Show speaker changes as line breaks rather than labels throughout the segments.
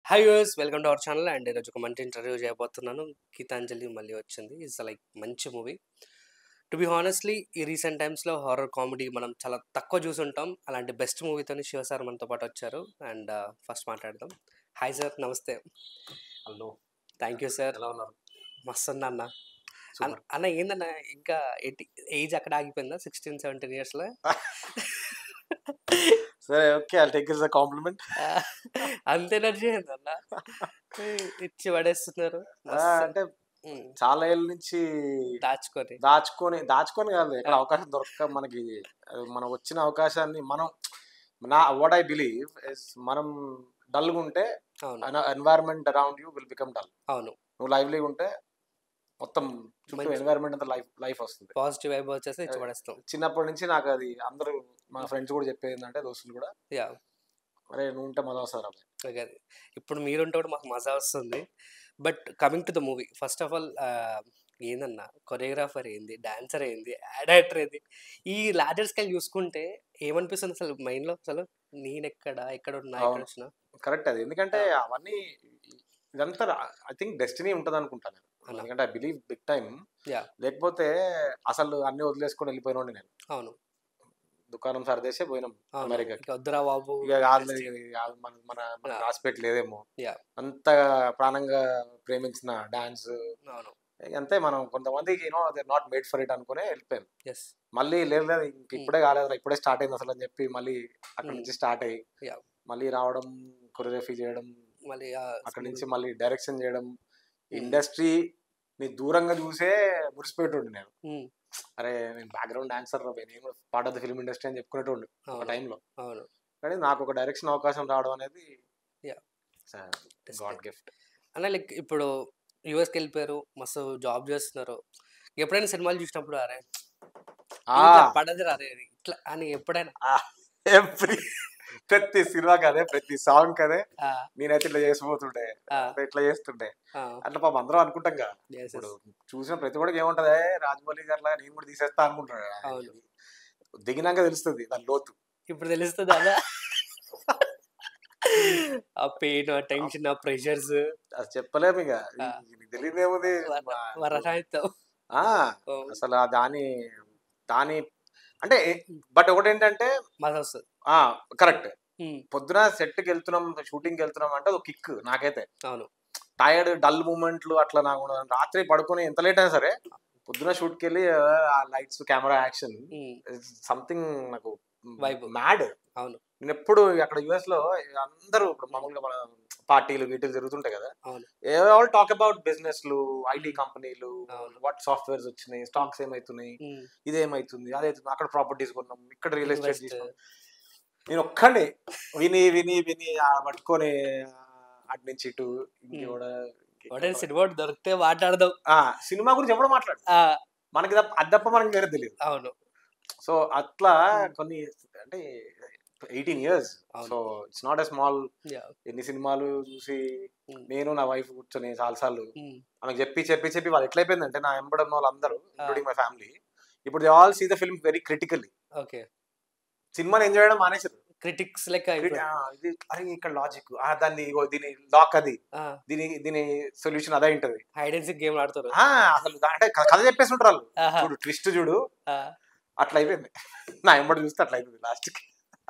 Hi యూస్ welcome to our channel and ఈరోజు ఒక మంచి ఇంటర్వ్యూ చేయబోతున్నాను గీతాంజలి మళ్ళీ వచ్చింది ఇట్స్ లైక్ మంచి మూవీ టు బి హానెస్ట్లీ ఈ రీసెంట్ టైమ్స్లో హారర్ కామెడీ మనం చాలా తక్కువ చూసుంటాం అలాంటి బెస్ట్ మూవీతోని శివ సార్ మనతో పాటు వచ్చారు అండ్ ఫస్ట్ మాట్లాడదాం హాయ్ సార్ నమస్తే
హలో
థ్యాంక్ యూ సార్
ఎలా ఉన్నారు
మస్తు ఉన్నా అన్న
సూపర్
అన్న- అన్న ఏందన్న ఇంకా ఎయిటీ ఏజ్ అక్కడ ఆగిపోయిందా సిక్స్టీన్ సెవెంటీన్ ఇయర్స్లో
సరే okay I take is a compliment
అంత ఎనర్జీ అయిందన్న ఇచ్చి పడేస్తున్నారు మస్తు.
అంటే
ఉమ్,
చాలా ఏళ్ళ నుంచి
దాచుకొని
దాచుకొని దాచుకొని కాదు ఎక్కడ అవకాశం దొరకక మనకి అది మనం వచ్చిన అవకాశాన్ని మనం నా వాట్ ఐ బిలీవ్ ఇస్ మనం డల్గా ఉంటే
అవును
environment around you will become dull
అవును
నువ్వు lively గా ఉంటే మొత్తం చుట్టూ
మంచి-
ఎన్వైరన్మెంట్ అంతా లైఫ్ లైఫ్ వస్తుంది
పాజిటివ్ వైబ్ వచ్చేసి ఇచ్చి పడేస్తాం
చిన్నప్పటి నుంచి నాకు అది అందరూ మా ఫ్రెండ్స్ కూడా చెప్పేది ఏంటంటే దోస్తులు కూడా
యా
అరే నువ్వు ఉంటే మజా వస్తారు అబ్బాయి
ఓకే ఇప్పుడు మీరుంటే కూడా మాకు మజా వస్తుంది but coming to the movie first of all ఏందన్నా కొరియోగ్రాఫర్ ఏంది డాన్సర్ ఏంది యాడ్ యాక్టర్ ఏంది ఈ లార్జర్ స్కేల్ చూసుకుంటే ఏమనిపిస్తుంది అసలు మైండ్లో అసలు నేనెక్కడ ఎక్కడ ఉన్నా ఎక్కడ
అవును.
వచ్చినా
కరెక్ట్ అది ఎందుకంటే అవన్నీ ఇదంతా ఐ థింక్ డెస్టినీ ఉంటుంది అనుకుంటాను నేను
అవునా?
ఎందుకంటే I believe big time
Yeah.
లేకపోతే అసలు అన్ని వదిలేసుకొని వెళ్ళిపోయినోండి నేను
అవును
దుకాణం సర్దేసే పోయినాం
అవును
అమెరికాకి.
ఇక వద్దురా బాబు
ఇక కాదు ఇది కాదు మన మన మన
Yeah.
రాసిపెట్టి లేదేమో
Yeah.
అంత ప్రాణంగా ప్రేమించిన డాన్స్
అవును
అంతే మనం కొంతమందికి you know they not made for it అనుకునే వెళ్ళిపోయాం
ఎస్
మళ్ళీ లేదు లేదు ఇంక ఇప్పుడే కాలేదు ఇప్పుడే స్టార్ట్ అయింది అసలు అని చెప్పి మళ్ళీ అక్కడ
Mm.
నుంచి స్టార్ట్ అయ్యి
Yeah.
మళ్ళీ రావడం కొరియోగ్రఫీ చేయడం
మళ్ళీ ఆ
అక్కడ
movie-
నుంచి మళ్ళీ డైరెక్షన్ చేయడం
Mm.
ఇండస్ట్రీ ని దూరంగా చూసే మురిసిపోయేటోండి నేను
ఉమ్,
అరే నేను బ్యాక్గ్రౌండ్ డాన్సర్ నేను part of the film industry అని చెప్పుకునేటోండి ఒక
అవును
టైంలో
అవును
కానీ నాకు ఒక డైరెక్షన్ అవకాశం రావడం అనేది
Yeah.
గాడ్ గిఫ్ట్
అన్న లైక్ ఇప్పుడు యూఎస్కి వెళ్ళిపోయారు మస్తు జాబ్ చేస్తున్నారు ఎప్పుడైనా సినిమాలు చూసినప్పుడు అరే ఇట్లా పడదు రా అరే ఇట్లా అని ఎప్పుడైనా
ఎవ్రీ ప్రతి సినిమా కదే ప్రతి సాంగ్ కదే
ఆ,
నేనైతే ఇట్లా చేసిపోతుండే
ఆ,
ఇట్లా చేస్తుండే
ఆ,
అట్లా పాపం అందరం అనుకుంటాం కదా
yes,
ఇప్పుడు
yes.
చూసిన ప్రతి కూడా ఏముంటది "ఏ, రాజమౌళి గారిలా నేను కూడా తీసేస్తా అనుకుంటాడు
అవును.
దిగినాక తెలుస్తుంది దాని లోతు
ఇప్పుడు తెలుస్తుంది అదా ఆ పెయిన్ ఆ టెన్షన్ ఆ ప్రెషర్స్
అది చెప్పలేము ఇక
ఆ.
నీకు తెలియదేముంది
వరసాయితం
ఆ, అసలు ఆ దాని దాని అంటే బట్ ఒకటి ఏంటంటే
మజా వస్తుంది
ఆ కరెక్ట్
ఉమ్,
పొద్దున సెట్కి వెళ్తున్నాం షూటింగ్కి వెళ్తున్నాం అంటే ఒక కిక్ నాకైతే
అవును
టైర్డ్ డల్ మూమెంట్లు అట్లా నాకు ఉండదు. రాత్రి పడుకొని ఎంత లేట్ అయినా సరే పొద్దున షూట్కి వెళ్ళి ఆ lights camera action
um,
something నాకు
Vibe.
మ్యాడ్
అవును
నేను ఎప్పుడు అక్కడ యుఎస్ లో అందరూ ఇప్పుడు మామూలుగా మన పార్టీలు వీటిలు జరుగుతుంటాయి కదా
అవును.
ఆల్ టాక్ అబౌట్ బిజినెస్ లు ఐటీ కంపెనీలు
అవును.
వాట్ సాఫ్ట్వేర్స్ వచ్చినాయి స్టాక్స్ ఏమైతున్నాయి
ఉమ్,
ఇదేమైతుంది అదైతుంది అక్కడ ప్రాపర్టీస్ కొన్నాం ఇక్కడ రియల్ ఎస్టేట్
invest.
తీసుకున్నాం నేను ఒక్కడే విని విని విని ఆ పట్టుకొని ఆ, అటు నుంచి ఇటు ఇంక
Hmm.
కూడా
వాడైనా సినిమా ఒకటి దొరికితే మాట్లాడదాం
ఆ, సినిమా గురించి ఎప్పుడు మాట్లాడు
ఆ,
మనకి తప్ప అది తప్ప మనకి వేరే తెలియదు
అవును
సో అట్లా
Hmm.
కొన్ని అంటే ఎయిటీన్ ఇయర్స్
అవును.
So it's not a small
Yeah.
ఎన్ని సినిమాలు చూసి
Hmm.
నేను నా వైఫ్ కూర్చొని చాలాసార్లు
ఉమ్,
ఆమెకు చెప్పి చెప్పి చెప్పి వాళ్ళు ఎట్లయిపోయిందంటే నా ఎంబడన్న వాళ్ళందరూ ఇంక్లూడింగ్ మై ఫ్యామిలీ ఇప్పుడు they all see the film very critically
okay
సినిమాని ఎంజాయ్ చేయడం మానేసారు
క్రిటిక్స్ లెక్క
Crit-
అయిపోయి-
ఆ, ఇది అరే ఇక్కడ లాజిక్ దాన్ని ఇగో దీని లాక్ అది
ఆ,
దీని దీని సొల్యూషన్ అదే ఉంటది
హైడ్ అండ్ సిక్ గేమ్ ఆడుతారు
ఆ, అసలు దా- అంటే క- కథ చెప్పేసి ఉంటారు వాళ్ళు
ఆహా,
చూడు ట్విస్ట్ చూడు
ఆ.
అట్లా అయిపోయింది నా ఎంబడి చూస్తే అట్లా అయిపోయింది లాస్ట్ కి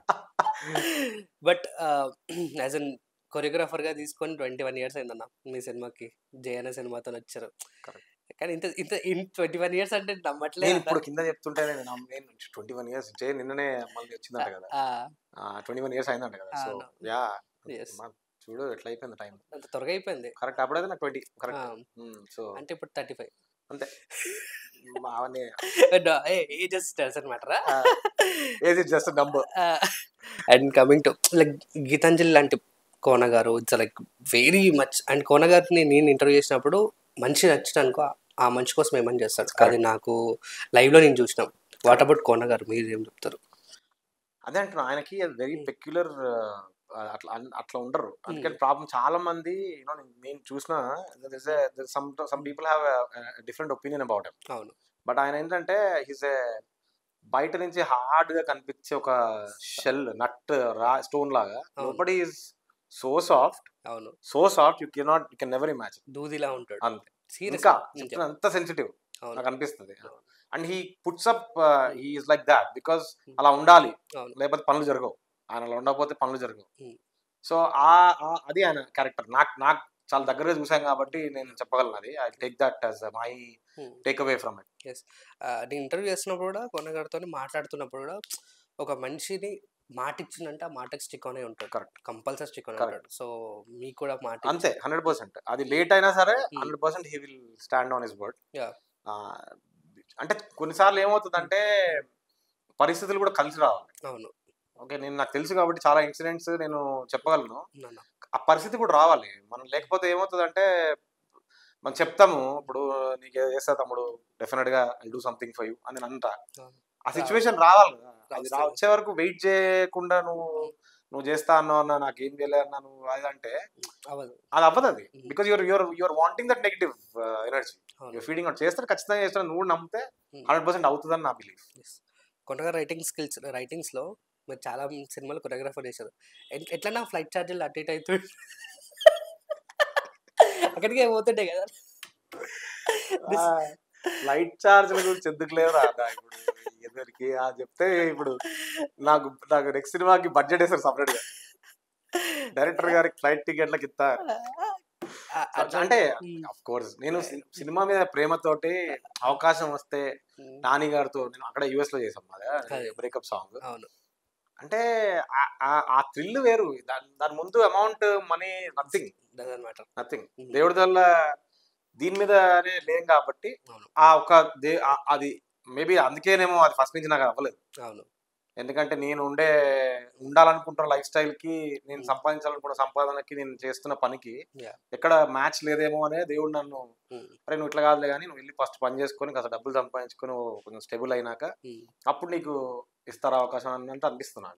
బట్ యాజ్ అన్ కొరియోగ్రాఫర్ గా తీసుకొని ట్వంటీ వన్ ఇయర్స్ అయిందన్న మీ సినిమాకి జయన సినిమాతో వచ్చారు
Correct.
కానీ ఇంత ఇంత ఇన్ ట్వంటీ వన్ ఇయర్స్ అంటే
నేను
నమ్మట్లేదు
ఇప్పుడు కింద చెప్తుంటే నేను నమ్మ- నేను ట్వంటీ వన్ ఇయర్స్ జే నిన్ననే మళ్ళీ వచ్చిందంట కదా ట్వంటీ వన్ ఇయర్స్ అయిందంట కదా సో
అవును.
Yeah
Yes.
చూడు ఎట్లా అయిపోయింది టైం
అంత త్వరగా అయిపోయింది
కరెక్ట్ అప్పుడైతే నాకు ట్వంటీ
ఆ,
కరెక్ట్ సో
అంటే ఇప్పుడు థర్టీ ఫైవ్
అంతే అవన్నీ
జస్ట్ డజన్ మ్యాటరా
age is just number
and coming to like Geethanjali లాంటి కోన గారు it's like very much and Kona గారిని నేను ఇంటర్వ్యూ చేసినప్పుడు మంచి నచ్చిన అనుకో ఆ మంచి కోసం ఏమని చేస్తాడు అది నాకు live లో నేను చూసినాం వాట్ అబౌట్ కోన గారు మీరు ఏం చెప్తారు
అదే అంటున్నా ఆయనకి వెరీ
Hmm.
పెక్యులర్ అట్లా అన్- అట్లా ఉండరు అందుకని ప్రాబ్లం చాలా మంది యూనో నేను చూసిన some some people have different opinion about him
అవును
బట్ ఆయన ఏంటంటే హిస్ ఏ బయట నుంచి హార్డ్ గా కనిపించే ఒక షెల్ నట్ రా స్టోన్ లాగా
అవును.
నోబడి ఈస్ సో సాఫ్ట్
అవును
so soft you cannot you can never imagine
దూదిలా ఉంటాడు
అంతే
సీరియస్
ఇంకా చెప్తున్నా అంత సెన్సిటివ్
అవును
నాకు అనిపిస్తుంది
అవును.
And he puts up is like that because అలా ఉండాలి
అవును.
లేకపోతే పనులు జరగవు ఆయన అలా ఉండకపోతే పనులు జరగవు
Hmm.
సో ఆ ఆ- అది ఆయన క్యారెక్టర్ నాకు నాకు చాలా దగ్గరగా చూసాం కాబట్టి నేను చెప్పగలను అది I take that as my
Hmm.
Take away from it
ఆ, నేను ఇంటర్వ్యూ చేస్తున్నప్పుడు కూడా కొనగారితో మాట్లాడుతున్నప్పుడు కూడా ఒక మనిషిని మాట ఇచ్చిందంటే ఆ మాటకి స్టిక్ అనే ఉంటాడు
Correct.
కంపల్సరీ స్టిక్ అనే
Correct.
ఉంటాడు సో మీకు కూడా మాట
అంతే హండ్రెడ్ పర్సెంట్ అది లేట్ అయినా సరే
Hmm.
Hundred percent he will stand on his word
Yeah.
అంటే కొన్నిసార్లు ఏమవుతుందంటే పరిస్థితులు కూడా కలిసి రావాలి
అవును
ఓకే నేను నాకు తెలుసు కాబట్టి చాలా ఇన్సిడెంట్స్ నేను చెప్పగలను
నాన్న.
ఆ పరిస్థితి కూడా రావాలి మనం లేకపోతే ఏమవుతుందంటే మనం చెప్తాము ఇప్పుడు నీకు చేస్తా తమ్ముడు డెఫినెట్ గా I do something for you అని నేను అంటా
అవును.
ఆ సిచ్యువేషన్ రావాలి కదా అది రా-
వస్తుంది.
వచ్చే వరకు వెయిట్ చేయకుండా నువ్వు నువ్వు చేస్తా అన్నావు అన్న నాకు ఏం చేయలేదు అన్నా నువ్వు అది అంటే
అవ్వదు
అది అవ్వదు అది
Mm.
Because your your your wanting that negative energy
అవును.
యువర్ ఫీడింగ్ అవుట్ చేస్తే ఖచ్చితంగా చేస్తాను నువ్వు నమ్మితే
Mm.
హండ్రెడ్ పర్సెంట్ అవుతుందని నా బిలీఫ్
Yes. కొత్తగా రైటింగ్ స్కిల్స్ రైటింగ్స్లో మీరు చాలా సినిమాలు కొరియోగ్రాఫర్ చేశారు ఎట్- ఎట్లా నా ఫ్లైట్ ఛార్జీలు అటు ఇటు అవుతుంది అక్కడికే పోతుండే కదా This-
లైట్ చార్జ్ గురించి ఎందుకు లేదు రాదా ఇప్పుడు ఎదురికి ఆ చెప్తే ఇప్పుడు నాకు నాకు నెక్స్ట్ సినిమాకి బడ్జెట్ వేస్తారు సపరేట్ గా డైరెక్టర్ గారికి ఫ్లైట్ టికెట్లకి ఇస్తారు
ఆ- అట్లా-
అంటే
ఉమ్,
అఫ్ కోర్స్ నేను సి- సినిమా మీద ప్రేమతోటి అవకాశం వస్తే
ఉమ్,
నాని గారితో నేను అక్కడ యుఎస్ లో చేసాం
అదే.
అదే బ్రేకప్ సాంగ్
అవును
అంటే ఆ- ఆ- ఆ థ్రిల్ వేరు దాని దాని ముందు amount money nothing
doesn't matter
nothing
Mm.
దేవుడి వల్ల దీని మీదనే లేం కాబట్టి
అవును.
ఆ ఒక దే ఆ- అది మేబీ అందుకేనేమో అది ఫస్ట్ నుంచి నాకు అవ్వలేదు
అవును
ఎందుకంటే నేను ఉండే ఉండాలనుకుంటున్న లైఫ్ స్టైల్ కి నేను
Mm.
సంపాదించాలనుకున్న సంపాదనకి నేను చేస్తున్న పనికి
Yeah.
ఎక్కడ మ్యాచ్ లేదేమో అనే దేవుడు నన్ను
ఉమ్,
అరే నువ్వు ఇట్లా కాదులే కానీ నువ్వు వెళ్ళి ఫస్ట్ పని చేసుకొని కాస్త డబ్బులు సంపాదించుకొని ఓ కొంచెం స్టేబుల్ అయినాక
ఉమ్.
అప్పుడు నీకు ఇస్తారా అవకాశం అన్నట్టు అనిపిస్తున్నాను